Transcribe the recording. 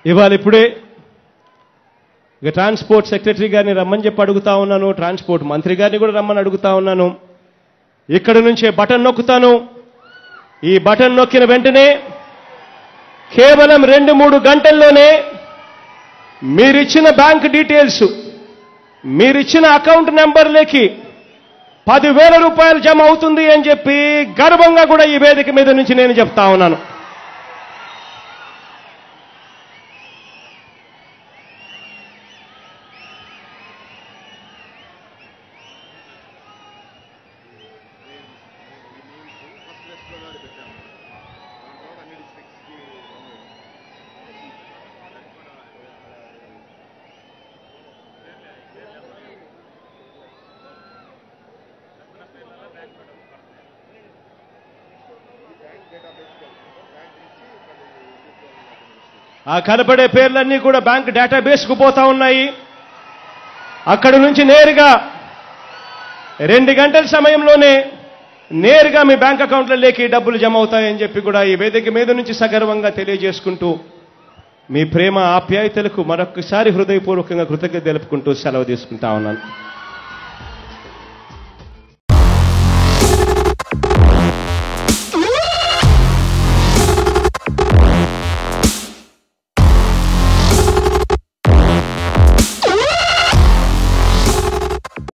ఇవాళ ఇప్పుడే ఇక ట్రాన్స్పోర్ట్ సెక్రటరీ గారిని రమ్మని చెప్పి అడుగుతా ఉన్నాను ట్రాన్స్పోర్ట్ మంత్రి గారిని కూడా రమ్మని అడుగుతా ఉన్నాను ఇక్కడ నుంచే బటన్ నొక్కుతాను ఈ బటన్ నొక్కిన వెంటనే కేవలం రెండు మూడు గంటల్లోనే మీరిచ్చిన బ్యాంక్ డీటెయిల్స్ మీరిచ్చిన అకౌంట్ నెంబర్లకి పదివేల రూపాయలు జమ అవుతుంది అని చెప్పి గర్వంగా కూడా ఈ వేదిక మీద నుంచి నేను చెప్తా ఉన్నాను ఆ కనపడే పేర్లన్నీ కూడా బ్యాంక్ డేటాబేస్కు పోతా ఉన్నాయి అక్కడి నుంచి నేరుగా రెండు గంటల సమయంలోనే నేరుగా మీ బ్యాంక్ అకౌంట్లలోకి డబ్బులు జమ అవుతాయని చెప్పి కూడా ఈ వేదిక మీద నుంచి సగర్వంగా తెలియజేసుకుంటూ మీ ప్రేమ ఆప్యాయతలకు మరొకసారి హృదయపూర్వకంగా కృతజ్ఞత తెలుపుకుంటూ సెలవు తీసుకుంటా ఉన్నాను